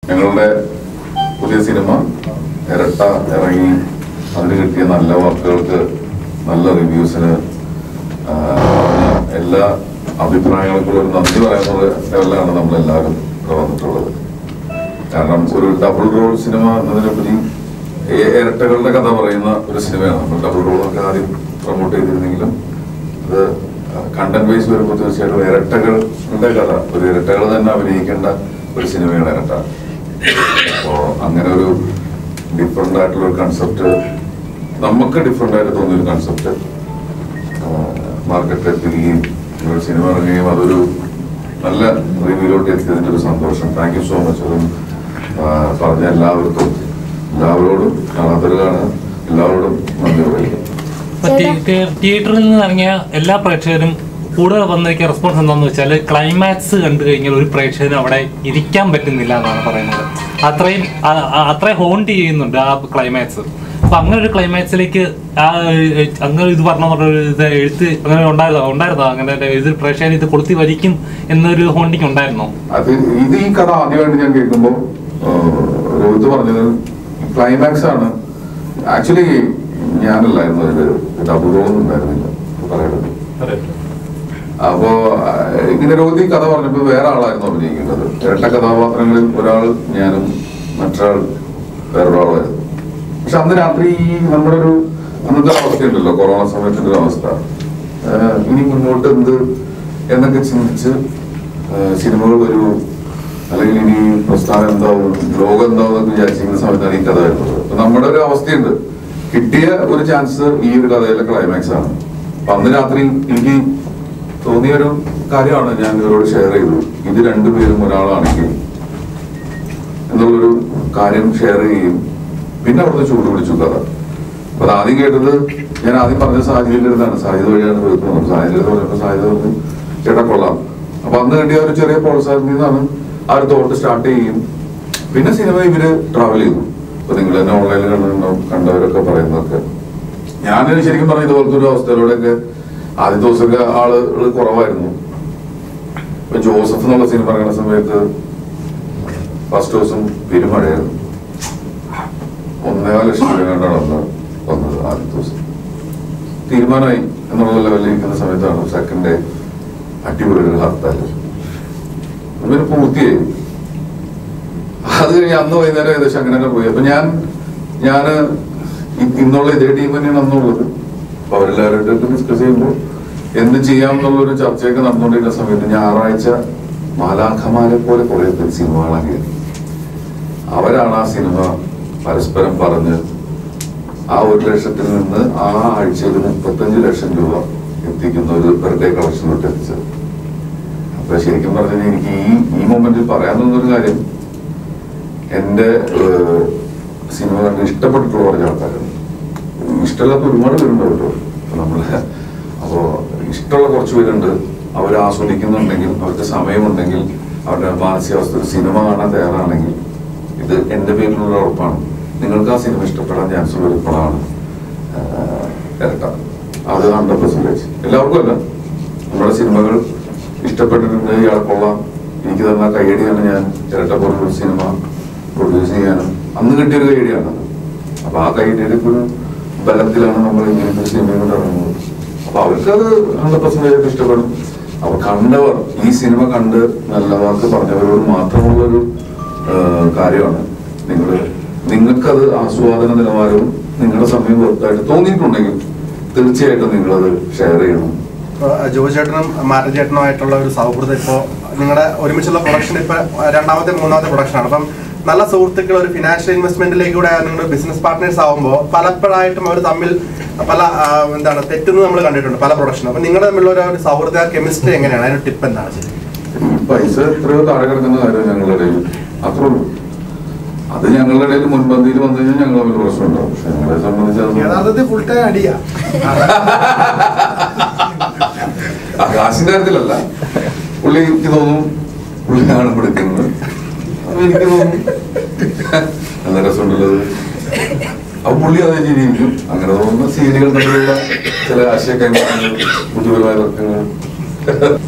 ഞങ്ങളുടെ പുതിയ സിനിമ ഇരട്ട ഇറങ്ങി അതിന് കിട്ടിയ നല്ല വാക്കുകൾക്ക് നല്ല റിവ്യൂസിന് എല്ലാ അഭിപ്രായങ്ങൾക്കും ഒരു നന്ദി പറയുന്ന ലെവലിലാണ് നമ്മളെല്ലാവരും ഇവിടെ വന്നിട്ടുള്ളത് കാരണം ഒരു ഡബിൾ റോൾ സിനിമ എന്നതിനുപരി ഏ- ഇരട്ടകളുടെ കഥ പറയുന്ന ഒരു സിനിമയാണ് നമ്മൾ ഡബിൾ റോളൊക്കെ ആദ്യം പ്രൊമോട്ട് ചെയ്തിരുന്നെങ്കിലും അത് കണ്ടന്റ് വൈസ് വരുമ്പോൾ തീർച്ചയായിട്ടും ഇരട്ടകളുടെ കഥ ഒരു ഇരട്ടകൾ തന്നെ അഭിനയിക്കേണ്ട ഒരു സിനിമയാണ് ഇരട്ട അപ്പോ അങ്ങനെ ഒരു ഡിഫറെന്റ് ആയിട്ടുള്ള ഒരു കൺസെപ്റ്റ് നമുക്ക് ഡിഫറെന്റ് ആയിട്ട് തോന്നിയ ഒരു കൺസെപ്റ്റ് മാർക്കറ്റിൽ എത്തുകയും ഒരു സിനിമ ഇറങ്ങുകയും അതൊരു നല്ല റിവ്യൂലോട്ട് എത്തിയതിന്റെ ഒരു സന്തോഷം താങ്ക് യു സോ മച്ച് അതും ആ, പറഞ്ഞ എല്ലാവർക്കും എല്ലാവരോടും കാണാത്തവരാണ് എല്ലാവരോടും നന്ദി പറയുന്നു തിയേറ്ററിൽ നിന്ന് ഇറങ്ങിയ എല്ലാ പ്രേക്ഷകരും കൂടുതൽ വന്നിരിക്കുന്ന റെസ്പോൺസ് എന്താണെന്ന് വെച്ചാൽ ക്ലൈമാക്സ് കണ്ടു കഴിഞ്ഞാൽ ഒരു പ്രേക്ഷകന് അവിടെ ഇരിക്കാൻ പറ്റുന്നില്ല എന്നാണ് പറയുന്നത് അത്രയും ആ- ആ- അത്രയും ഹോണ്ട് ചെയ്യുന്നുണ്ട് ആ ക്ലൈമാക്സ് അപ്പൊ അങ്ങനെ ഒരു ക്ലൈമാക്സിലേക്ക് ആ ഏഹ്, അങ്ങനെ ഇത് പറഞ്ഞ പോലെ ഒരു ഇത് എഴുത്ത് അങ്ങനെ ഉണ്ടായിരുന്നോ ഉണ്ടായിരുന്നോ അങ്ങനെ ഇത് പ്രേക്ഷകർ ഇത് കൊളുത്തി വരിക്കും എന്നൊരു ഹോണ്ടിങ് ഉണ്ടായിരുന്നോ അത് ഇത് ഈ കഥ ആദ്യമായിട്ട് ഞാൻ കേൾക്കുമ്പോൾ രോഹിത് പറഞ്ഞത് ക്ലൈമാക്സ് ആണ് ആക്ച്വലി ഞാനല്ലായിരുന്നു ഇത് ഡബിൾ റോൾ ഉണ്ടായിരുന്നില്ല പറയണത് അപ്പോ ആ, ഇങ്ങനെ രോഹിത് ഈ കഥ പറഞ്ഞപ്പോ വേറെ ആളായിരുന്നു അഭിനയിക്കുന്നത് ഇരട്ട കഥാപാത്രങ്ങളിൽ ഒരാൾ ഞാനും മറ്റൊരാൾ വേറൊരാളായിരുന്നു പക്ഷെ അന്ന് രാത്രി ഈ നമ്മുടെ ഒരു അന്നത്തെ അവസ്ഥയുണ്ടല്ലോ കൊറോണ സമയത്തിന്റെ ഒരു അവസ്ഥ ആ, ഇനി മുന്നോട്ട് എന്ത് എന്നൊക്കെ ചിന്തിച്ച് ആ, സിനിമകൾ വരൂ അല്ലെങ്കിൽ ഇനി പ്രസ്ഥാനം എന്താവും ലോകം എന്താവും എന്നൊക്കെ വിചാരിച്ചിരിക്കുന്ന സമയത്താണ് ഈ കഥ വരുന്നത് അപ്പൊ നമ്മുടെ ഒരു അവസ്ഥയുണ്ട് കിട്ടിയ ഒരു ചാൻസ് ഈ ഒരു കഥയിലെ ക്ലൈമാക്സ് ആണ് അപ്പൊ അന്ന് രാത്രി എനിക്ക് തോന്നിയ ഒരു കാര്യമാണ് ഞാൻ ഇവരോട് ഷെയർ ചെയ്തു ഇത് രണ്ടുപേരും ഒരാളാണെങ്കിൽ എന്നുള്ളൊരു കാര്യം ഷെയർ ചെയ്യും പിന്നെ അവിടുന്ന് ചൂട് പിടിച്ചു കഥ അപ്പൊ അത് ആദ്യം കേട്ടത് ഞാൻ ആദ്യം പറഞ്ഞ സാഹചര്യത്തിന്റെ അടുത്താണ് സാധ്യത വഴിയാണ് കേൾക്കുന്നത് സാഹചര്യം പറഞ്ഞപ്പോ സാധ്യത പറഞ്ഞു ചേട്ടാ കൊള്ളാം അപ്പൊ അന്ന് കിട്ടിയ ഒരു ചെറിയ പ്രോത്സാഹനത്തിൽ നിന്നാണ് ആ ഒരു തോട്ട് സ്റ്റാർട്ട് ചെയ്യും പിന്നെ സിനിമ ഇവര് ട്രാവൽ ചെയ്തു അപ്പൊ നിങ്ങൾ തന്നെ ഓൺലൈനിൽ കണ്ടിട്ടുണ്ടാവും കണ്ടവരൊക്കെ പറയുന്നതൊക്കെ ഞാൻ ശരിക്കും പറഞ്ഞ ഇതുപോലത്തെ ഒരു അവസ്ഥയിലൂടെയൊക്കെ ആദ്യ ദിവസമൊക്കെ ആളുകൾ കുറവായിരുന്നു ഇപ്പൊ ജോസഫ് എന്നുള്ള സിനിമ ഇറങ്ങുന്ന സമയത്ത് ഫസ്റ്റ് ദിവസം പെരുമഴയായിരുന്നു ഒന്നേകാൽ ലക്ഷം രൂപ കണ്ടാണ് വന്നത് വന്നത് ആദ്യ ദിവസം തീരുമാനമായി എന്നുള്ള ലെവലിൽ ഇരിക്കുന്ന സമയത്താണ് സെക്കൻഡ് ഡേ അടിപൊളി ഒരു ഹർത്താൽ ഇവര് പൂർത്തിയായി അത് കഴിഞ്ഞ് അന്ന് വൈകുന്നേരം ഏകദേശം അങ്ങനെ തന്നെ പോയി അപ്പൊ ഞാൻ ഞാന് ഇ- ഇന്നുള്ള ഇതേ ടീം തന്നെയാണ് അന്നുള്ളത് അപ്പൊ അവരെല്ലാവരും ഡിസ്കസ് ചെയ്യുമ്പോൾ എന്ത് ചെയ്യാം എന്നുള്ള ഒരു ചർച്ചയൊക്കെ നടന്നുകൊണ്ടിരുന്ന സമയത്ത് ഞായറാഴ്ച മാലാഖമാരെ പോലെ കുറെ പേര് സിനിമ കാണാൻ കയറി അവരാണ് ആ സിനിമ പരസ്പരം പറഞ്ഞ് ആ ഒരു ലക്ഷത്തിൽ നിന്ന് ആ ആഴ്ചയിൽ മുപ്പത്തഞ്ച് ലക്ഷം രൂപ എത്തിക്കുന്ന ഒരു പെർ ഡേ കളക്ഷനിലോട്ട് എത്തിച്ചത് അപ്പൊ ശരിക്കും പറഞ്ഞാൽ എനിക്ക് ഈ ഈ മൊമെന്റിൽ പറയാൻ തോന്നുന്നൊരു കാര്യം എന്റെ ഏഹ്, സിനിമ കണ്ട് ഇഷ്ടപ്പെട്ടിട്ടുള്ള കുറച്ച് ആൾക്കാരുണ്ട് ഇഷ്ടമില്ലാത്ത ഒരുപാട് പേരുണ്ട് കേട്ടോ അപ്പൊ നമ്മള് അപ്പോ ഇഷ്ടമുള്ള കുറച്ച് പേരുണ്ട് അവർ ആസ്വദിക്കുന്നുണ്ടെങ്കിൽ അവർക്ക് സമയമുണ്ടെങ്കിൽ അവരുടെ മാനസികാവസ്ഥ ഒരു സിനിമ കാണാൻ തയ്യാറാണെങ്കിൽ ഇത് എന്റെ പേരിലുള്ള ഉറപ്പാണ് നിങ്ങൾക്ക് ആ സിനിമ ഇഷ്ടപ്പെടാൻ ചാൻസ് ഉള്ള ഒരു പടമാണ് ആഹ്, ഇരട്ട അത് ഹൺഡ്രഡ് പെർസെന്റേജ് എല്ലാവർക്കും അല്ല നമ്മുടെ സിനിമകൾ ഇഷ്ടപ്പെട്ടിട്ടുണ്ട് ഇയാൾ കൊള്ളാം എനിക്ക് തന്ന കൈയടിയാണ് ഞാൻ ഇരട്ട പോലുള്ള സിനിമ പ്രൊഡ്യൂസ് ചെയ്യാനും അന്ന് കിട്ടിയൊരു കൈയടിയാണ് അപ്പൊ ആ കൈയടിയുടെ ഒരു ബലത്തിലാണ് നമ്മൾ ഇങ്ങനത്തെ ഒരു സിനിമ കൊണ്ട് ഇറങ്ങുന്നത് അപ്പൊ അവർക്ക് അത് ഹൺഡ്രഡ് പെർസെന്റേജ് ഇഷ്ടപ്പെടും അപ്പൊ കണ്ടവർ ഈ സിനിമ കണ്ട് നല്ല വാക്ക് പറഞ്ഞവരോട് മാത്രമുള്ളൊരു ആഹ്, കാര്യമാണ് നിങ്ങൾ നിങ്ങൾക്കത് ആസ്വാദന നിലവാരവും നിങ്ങളുടെ സമയം വെറുതായിട്ട് തോന്നിയിട്ടുണ്ടെങ്കിൽ തീർച്ചയായിട്ടും നിങ്ങളത് ഷെയർ ചെയ്യണം ഇപ്പൊ ജോജി ചേട്ടനും മാറ്റൻ ചേട്ടനുമായിട്ടുള്ള ഒരു സൗഹൃദം ഇപ്പോൾ നിങ്ങളുടെ ഒരുമിച്ചുള്ള പ്രൊഡക്ഷൻ ഇപ്പൊ രണ്ടാമത്തെ മൂന്നാമത്തെ പ്രൊഡക്ഷനാണ് അപ്പം നല്ല സുഹൃത്തുക്കൾ ഒരു ഫിനാൻഷ്യൽ ഇൻവെസ്റ്റ്മെന്റിലേക്കൂടെ നിങ്ങൾ ബിസിനസ് പാർട്ട്നേഴ്സ് ആകുമ്പോൾ പലപ്പോഴായിട്ടും അവർ തമ്മിൽ പല ആ, എന്താണ് തെറ്റുന്നത് നമ്മൾ കണ്ടിട്ടുണ്ട് പല പ്രൊഡക്ഷനും അപ്പൊ നിങ്ങൾ തമ്മിലുള്ള ഒരു- ഒരു സൗഹൃദ കെമിസ്ട്രി എങ്ങനെയാണ് അതിന് ടിപ്പ് എന്താണ് ശരി ഈ പൈസ എത്രയോ താഴെ കിടക്കുന്ന കാര്യം ഞങ്ങളുടെ ഇടയിൽ അത്രേ ഉള്ളൂ അത് ഞങ്ങളുടെ ഇടയിൽ മുൻപന്തിയിൽ വന്നു കഴിഞ്ഞാൽ ഞങ്ങൾ തമ്മിൽ പ്രശ്നമുണ്ടാവും പക്ഷെ ഞങ്ങളെ സംബന്ധിച്ച് അത് യഥാർത്ഥത്തിൽ ഫുൾ ടൈം അടിയാ ആ കാശിന്റെ കാര്യത്തിലല്ല പുള്ളി എനിക്ക് തോന്നും പുള്ളിയാണ് പിടിക്കുന്നത് അപ്പൊ എനിക്ക് തോന്നും നല്ല രസമുണ്ടല്ലത് അപ്പൊ പുള്ളി അതേ ജീവിക്കും അങ്ങനെ തോന്നുന്ന സീരിയൽ തമ്മിലുള്ള ചില ആശയ കൈമാറ്റങ്ങൾ ബുദ്ധിപരമായ തർക്കങ്ങൾ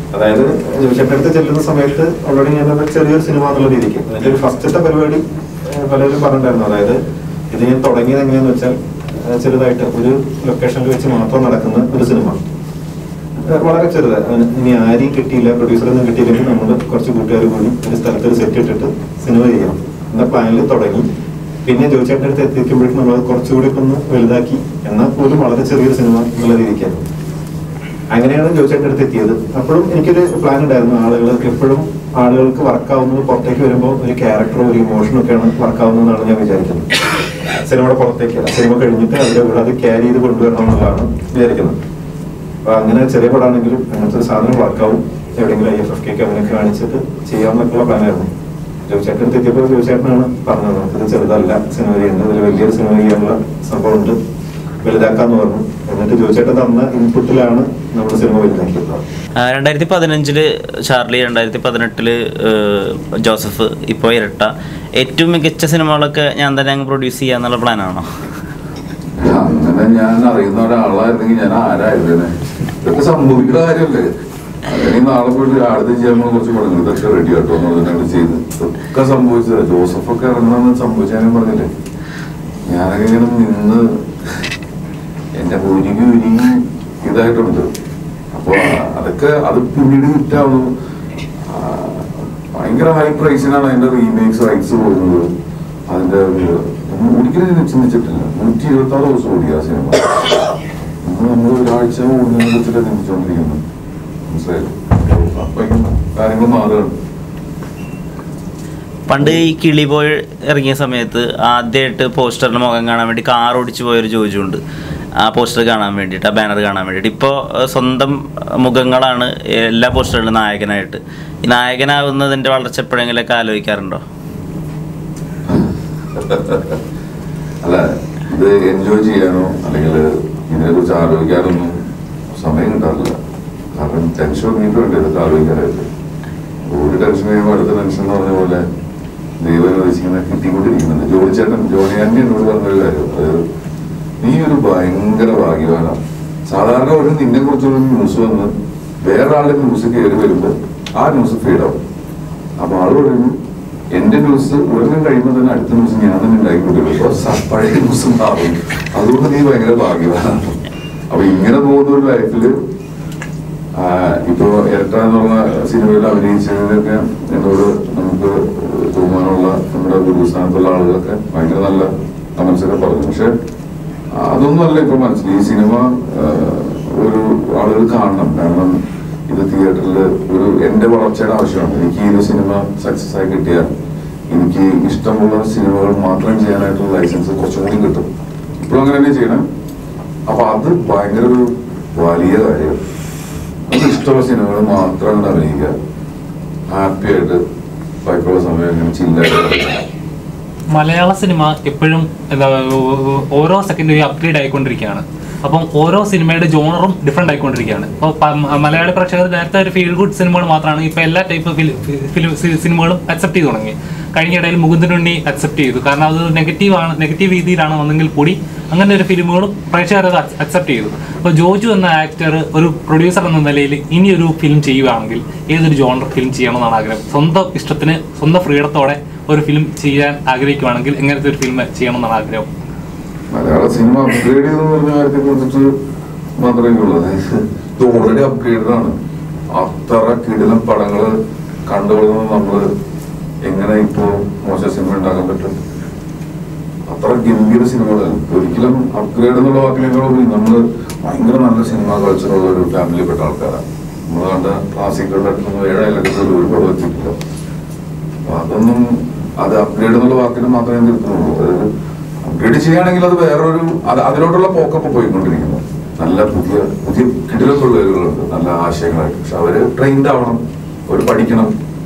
അതായത് ജോലിച്ചേട്ടടുത്ത് ചെല്ലുന്ന സമയത്ത് ഓൾറെഡി ഞാൻ ഒരു ചെറിയൊരു സിനിമ എന്നുള്ള രീതിക്ക് അതിന്റെ ഒരു ഫസ്റ്റത്തെ പരിപാടി ഏഹ്, പലരും പറഞ്ഞിട്ടുണ്ടായിരുന്നു അതായത് ഇത് ഞാൻ തുടങ്ങിയത് എങ്ങനെയാന്ന് വെച്ചാൽ ഏഹ്, ചെറുതായിട്ട് ഒരു ലൊക്കേഷനിൽ വെച്ച് മാത്രം നടക്കുന്ന ഒരു സിനിമ ഏഹ്, വളരെ ചെറുത് അതിന് ഇനി ആരെയും കിട്ടിയില്ല പ്രൊഡ്യൂസറൊന്നും കിട്ടിയില്ലെങ്കിൽ നമ്മൾ കുറച്ച് കൂട്ടുകാർ കൂടി ഒരു സ്ഥലത്ത് ഒരു സെറ്റ് ഇട്ടിട്ട് സിനിമ ചെയ്യണം എന്ന പ്ലാനിൽ തുടങ്ങി പിന്നെ ജോലിച്ചേട്ടൻ്റെ അടുത്ത് എത്തിക്കുമ്പോഴേക്കും നമ്മൾ കുറച്ചുകൂടി ഒക്കെ ഒന്ന് വലുതാക്കി എന്നാൽ പോലും വളരെ ചെറിയൊരു സിനിമ എന്നുള്ള രീതിക്കായിരുന്നു അങ്ങനെയാണ് ജോയിച്ചേട്ടൻ്റെ അടുത്ത് എത്തിയത് അപ്പോഴും എനിക്കൊരു പ്ലാൻ ഉണ്ടായിരുന്നു ആളുകൾക്ക് എപ്പോഴും ആളുകൾക്ക് വർക്കാവുന്നത് പുറത്തേക്ക് വരുമ്പോൾ ഒരു ക്യാരക്ടറും ഒരു ഇമോഷനും ഒക്കെയാണ് വർക്കാവുന്നതെന്നാണ് ഞാൻ വിചാരിക്കുന്നത് സിനിമയുടെ പുറത്തേക്ക് സിനിമ കഴിഞ്ഞിട്ട് അതിന്റെ കൂടെ അത് ക്യാരി ചെയ്ത് കൊണ്ടുവരണം എന്നുള്ളതാണ് വിചാരിക്കുന്നത് അപ്പൊ അങ്ങനെ ചെറിയ പടമാണെങ്കിലും അങ്ങനത്തെ ഒരു സാധനം വർക്കാവും എവിടെയെങ്കിലും ഐ എഫ് എഫ് കെക്ക് അങ്ങനെയൊക്കെ കാണിച്ചിട്ട് ചെയ്യാമെന്നൊക്കെയുള്ള പ്ലാനായിരുന്നു ജോയിച്ചേട്ടൻ അടുത്ത് എത്തിയപ്പോൾ ജോയിച്ചേട്ടനാണ് പറഞ്ഞത് നമുക്കിത് ചെറുതല്ല സിനിമ ചെയ്യുന്നത് ഇതിൽ വലിയൊരു സിനിമ ചെയ്യാനുള്ള സംഭവമുണ്ട് വലുതാക്കാന്ന് പറഞ്ഞു എന്നിട്ട് ജോയിച്ചേട്ടൻ തന്ന ഇൻപുട്ടിലാണ് നമ്മൾ സിനിമ വലുതാക്കിയത് ആ, രണ്ടായിരത്തി പതിനഞ്ചില് ചാർലി രണ്ടായിരത്തി പതിനെട്ടില് ഏഹ്, ജോസഫ് ഇപ്പോൾ ഇരട്ട ഏറ്റവും മികച്ച സിനിമകളൊക്കെ ഞാൻ തന്നെ അങ്ങ് പ്രൊഡ്യൂസ് ചെയ്യാന്നുള്ള പ്ലാനാണോ അങ്ങനെ ഞാൻ അറിയുന്ന ഒരാളായിരുന്നെങ്കിൽ ഞാൻ ആരായിരുന്നേ ഇതൊക്കെ സംഭവിക്കുന്ന കാര്യമല്ലേ അല്ലെങ്കിൽ നാളെ പോയിട്ട് അടുത്ത ചെയ്യാൻ കുറച്ച് പടങ്ങൾ ഇതൊക്കെ റെഡി ആട്ടോ എന്നുള്ളതിനാണ് ചെയ്ത് ഇതൊക്കെ സംഭവിച്ചത് ജോസഫൊക്കെ ഇറങ്ങണമെന്ന് സംഭവിച്ചാലും പറഞ്ഞില്ലേ ഞാനൊക്കെ ഇങ്ങനെ നിന്ന് എന്റെ ഉരുകി ഉരുകി ഇതായിട്ടുണ്ട് അപ്പൊ അതൊക്കെ അത് പിന്നീട് വിറ്റാവുന്നു ആ, ഭയങ്കര ഹൈ പ്രൈസിനാണ് അതിന്റെ റീമേക്സ് റൈറ്റ്സ് പോകുന്നത് അതിന്റെ ഒരു- ഒന്നും ഒരിക്കലും ഞാൻ ചിന്തിച്ചിട്ടില്ല നൂറ്റി ഇരുപത്തി ആറ് ദിവസം ഓടി ആ സിനിമ ഇന്ന് നമ്മൾ ഒരാഴ്ച ഓടുന്നതിനെ കുറിച്ചിട്ട് ചിന്തിച്ചുകൊണ്ടിരിക്കുന്നത് മനസ്സിലായില്ലേ അപ്പൊ ഇങ്ങനെ കാര്യങ്ങൾ മാറുകയാണ് പണ്ട് ഈ കിളി ബോയ് ഇറങ്ങിയ സമയത്ത് ആദ്യമായിട്ട് പോസ്റ്ററിന്റെ മുഖം കാണാൻ വേണ്ടി കാർ ഓടിച്ചു പോയൊരു ജോജുണ്ട് ആ പോസ്റ്റർ കാണാൻ വേണ്ടിയിട്ട് ആ ബാനർ കാണാൻ വേണ്ടിയിട്ട് ഇപ്പോൾ സ്വന്തം മുഖങ്ങളാണ് എല്ലാ പോസ്റ്ററുകളിലും നായകനായിട്ട് ഈ നായകനാവുന്നതിന്റെ വളർച്ച എപ്പോഴെങ്കിലൊക്കെ ആലോചിക്കാറുണ്ടോ അല്ല ഇത് എൻജോയ് ചെയ്യാനോ അല്ലെങ്കിൽ ഇതിനെ കുറിച്ച് ആലോചിക്കാനൊന്നും സമയം കിട്ടാറില്ല കാരണം ടെൻഷൻ ഒന്നിട്ട് വേണ്ടി ഇതൊക്കെ ആലോചിക്കാനായിട്ട് ഒരു ടെൻഷൻ കഴിയുമ്പോൾ അടുത്ത ടെൻഷൻ എന്ന് പറഞ്ഞ പോലെ ദൈവം ഉദ്ദേശിക്കുന്ന കിട്ടിക്കൊണ്ടിരിക്കുന്നുണ്ട് ജോലി ചേട്ടൻ ജോലി ആന്റി എന്നോട് പറഞ്ഞൊരു കാര്യം അതായത് നീ ഒരു ഭയങ്കര ഭാഗ്യവാനാണ് സാധാരണ ഒരു നിന്നെ കുറിച്ചുള്ള ന്യൂസ് വന്ന് വേറൊരാളുടെ ന്യൂസ് കയറി വരുമ്പോൾ ആ ന്യൂസ് ഫീഡ് ആവും അപ്പൊ ആള് പറയുന്നു എന്റെ ന്യൂസ് ഒരെണ്ണം കഴിയുമ്പോൾ തന്നെ അടുത്ത ന്യൂസ് ഞാൻ തന്നെ ഉണ്ടായിക്കൊണ്ടിരുന്നു അപ്പൊ സ- പഴയ ന്യൂസ് മാറും അതുകൊണ്ട് നീ ഭയങ്കര ഭാഗ്യവാനാണ് അപ്പൊ ഇങ്ങനെ പോകുന്ന ഒരു ലൈഫില് ആ, ഇപ്പൊ ഇരട്ട എന്നുള്ള സിനിമയിൽ അഭിനയിച്ചതിനൊക്കെ എന്നോട് നമുക്ക് ബഹുമാനമുള്ള നമ്മുടെ ഗുരുസ്ഥാനത്തുള്ള ആളുകളൊക്കെ ഭയങ്കര നല്ല കമന്റ്സ് ഒക്കെ പറഞ്ഞു പക്ഷെ അതൊന്നുമല്ല ഇപ്പൊ മനസ്സിൽ ഈ സിനിമ ആ, ഒരു ആളുകൾ കാണണം കാരണം ഇത് തിയേറ്ററിൽ ഒരു എന്റെ വളർച്ചയുടെ ആവശ്യമാണ് എനിക്ക് ഈ ഒരു സിനിമ സക്സസ് ആയി കിട്ടിയാൽ എനിക്ക് ഇഷ്ടമുള്ള സിനിമകൾ മാത്രം ചെയ്യാനായിട്ടുള്ള ലൈസൻസ് കുറച്ചും കൂടി കിട്ടും ഇപ്പോഴും അങ്ങനെ തന്നെ ചെയ്യണം അപ്പൊ അത് ഭയങ്കര ഒരു വലിയ കാര്യം നമുക്ക് ഇഷ്ടമുള്ള സിനിമകൾ മാത്രം അങ്ങോട്ട് അഭിനയിക്കുക ഹാപ്പി ആയിട്ട് ബാക്കിയുള്ള സമയം ഇങ്ങനെ ചില്ലായിട്ട് മലയാള സിനിമ എപ്പോഴും എന്താ ഓ- ഓരോ സെക്കൻഡും അപ്ഗ്രേഡ് ആയിക്കൊണ്ടിരിക്കുകയാണ് അപ്പം ഓരോ സിനിമയുടെ ജോണറും ഡിഫറെന്റ് ആയിക്കൊണ്ടിരിക്കുകയാണ് അപ്പോൾ മലയാളി പ്രേക്ഷകർ നേരത്തെ ഒരു ഫീൽ ഗുഡ് സിനിമകൾ മാത്രമാണ് ഇപ്പോൾ എല്ലാ ടൈപ്പ് ഫിലിം സിനിമകളും അക്സെപ്റ്റ് ചെയ്ത് തുടങ്ങി കഴിഞ്ഞ ഇടയിൽ മുകുന്ദനുണ്ണി അക്സെപ്റ്റ് ചെയ്തു കാരണം അത് നെഗറ്റീവ് ആണ് നെഗറ്റീവ് രീതിയിലാണ് വന്നെങ്കിൽ കൂടി അങ്ങനെ ഒരു ഫിലിമുകളും പ്രേക്ഷകർ അത് അക്സെപ്റ്റ് ചെയ്തു അപ്പോൾ ജോജു എന്ന ആക്ടർ ഒരു പ്രൊഡ്യൂസർ എന്ന നിലയിൽ ഇനി ഒരു ഫിലിം ചെയ്യുകയാണെങ്കിൽ ഏതൊരു ജോണർ ഫിലിം ചെയ്യണമെന്നാണ് ആഗ്രഹം സ്വന്തം ഇഷ്ടത്തിന് സ്വന്തം ഫ്രീഡത്തോടെ ഒരു ഫിലിം ചെയ്യാൻ ആഗ്രഹിക്കുവാണെങ്കിൽ എങ്ങനത്തെ ഒരു ഫിലിം ചെയ്യണമെന്നാണ് ആഗ്രഹം മലയാള സിനിമ അപ്ഗ്രേഡ് ചെയ്തെന്ന് പറഞ്ഞ കാര്യത്തെ കുറിച്ചിട്ട് മാത്രമേ ഉള്ളൂ അതായത് ഇത് ഓൾറെഡി അപ്ഗ്രേഡഡ് ആണ് അത്ര കിടിലം പടങ്ങള് കണ്ടുപിടുന്നത് നമ്മള് എങ്ങനെ ഇപ്പോ മോശം സിനിമ ഉണ്ടാക്കാൻ പറ്റും അത്ര ഗംഭീര സിനിമകളാണ് ഒരിക്കലും അപ്ഗ്രേഡ് എന്നുള്ള വാക്കിനേക്കാളും നമ്മള് ഭയങ്കര നല്ല സിനിമ കൾച്ചറുള്ള ഒരു ഫാമിലിയിൽപ്പെട്ട ആൾക്കാരാണ് നമ്മൾ കണ്ട ക്ലാസിക്കുകളുടെ അടുത്തൊന്നും ഏഴായിലൊക്കെ ഒരു പടം എത്തിയിട്ടില്ല അപ്പൊ അതൊന്നും അത് അപ്ഗ്രേഡ് എന്നുള്ള വാക്കിന് മാത്രമേ നിർത്തുന്നുള്ളൂ അതായത് അപ്ഗ്രേഡ് ചെയ്യുകയാണെങ്കിൽ അത് വേറൊരു അത് അതിലോട്ടുള്ള പോക്കപ്പ് പോയിക്കൊണ്ടിരിക്കുന്നു നല്ല പുതിയ പുതിയ കിടില പിള്ളേരുകളുണ്ട് നല്ല ആശയങ്ങളായിട്ട് പക്ഷെ അവര് ട്രെയിൻഡ് ആവണം അവർ പഠിക്കണം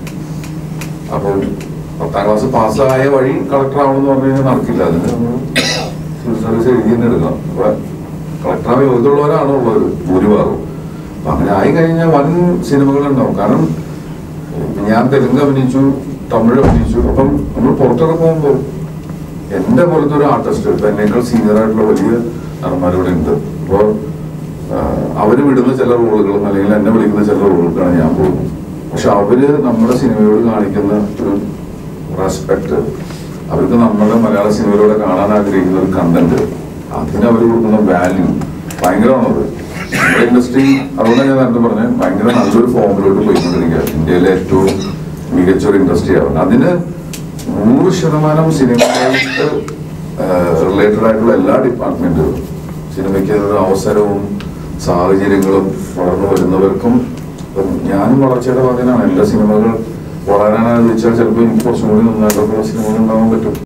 അപ്പം പത്താം ക്ലാസ് പാസ്സായ വഴി കളക്ടർ ആവണമെന്ന് പറഞ്ഞു കഴിഞ്ഞാൽ നടക്കില്ല അതിന് നമ്മൾ സിവിൽ സർവീസ് എഴുതി തന്നെ എടുക്കണം അപ്പൊ കളക്ടർ ആവാൻ യോഗ്യതയുള്ളവരാണ് ഉള്ളത് ഭൂരിഭാഗം അപ്പൊ അങ്ങനെ ആയി കഴിഞ്ഞാൽ വൻ സിനിമകൾ ഉണ്ടാവും കാരണം ഇപ്പൊ ഞാൻ തെലുങ്ക് അഭിനയിച്ചു തമിഴ് അഭിനയിച്ചു അപ്പം നമ്മൾ പുറത്തൊക്കെ പോകുമ്പോൾ എന്റെ പോലത്തെ ഒരു ആർട്ടിസ്റ്റ് ഇപ്പൊ എന്നേക്കാൾ സീനിയർ ആയിട്ടുള്ള വലിയ നടന്മാർ ഇവിടെ ഉണ്ട് അപ്പോ അവര് വിടുന്ന ചില റോളുകളും അല്ലെങ്കിൽ എന്നെ വിളിക്കുന്ന ചില റോളുകൾക്കാണ് ഞാൻ പോകുന്നത് പക്ഷെ അവര് നമ്മുടെ സിനിമയോട് കാണിക്കുന്ന ഒരു റെസ്പെക്ട് അവർക്ക് നമ്മുടെ മലയാള സിനിമയിലൂടെ കാണാൻ ആഗ്രഹിക്കുന്ന ഒരു കണ്ടന്റ് അതിന് അവർ കൊടുക്കുന്ന വാല്യൂ ഭയങ്കരമാണത് നമ്മുടെ ഇൻഡസ്ട്രി അതുകൊണ്ടാണ് ഞാൻ നേരത്തെ പറഞ്ഞത് ഭയങ്കര നല്ലൊരു ഫോമിലോട്ട് പോയിക്കൊണ്ടിരിക്കുക ഇന്ത്യയിലെ ഏറ്റവും മികച്ച ഒരു ഇൻഡസ്ട്രി ആവുന്നത് അതിന് നൂറ് ശതമാനം സിനിമയായിട്ട് റിലേറ്റഡ് ആയിട്ടുള്ള എല്ലാ ഡിപ്പാർട്ട്മെന്റുകളും സിനിമയ്ക്ക് ഒരു അവസരവും സാഹചര്യങ്ങളും വളർന്നു വരുന്നവർക്കും ഇപ്പം ഞാനും വളർച്ചയുടെ ഭാഗത്താണ് എല്ലാ സിനിമകൾ വളരാനാണെന്ന് വെച്ചാൽ ചിലപ്പോൾ എനിക്ക് കുറച്ചും കൂടി നന്നായിട്ടുള്ള സിനിമകൾ ഉണ്ടാവാൻ പറ്റും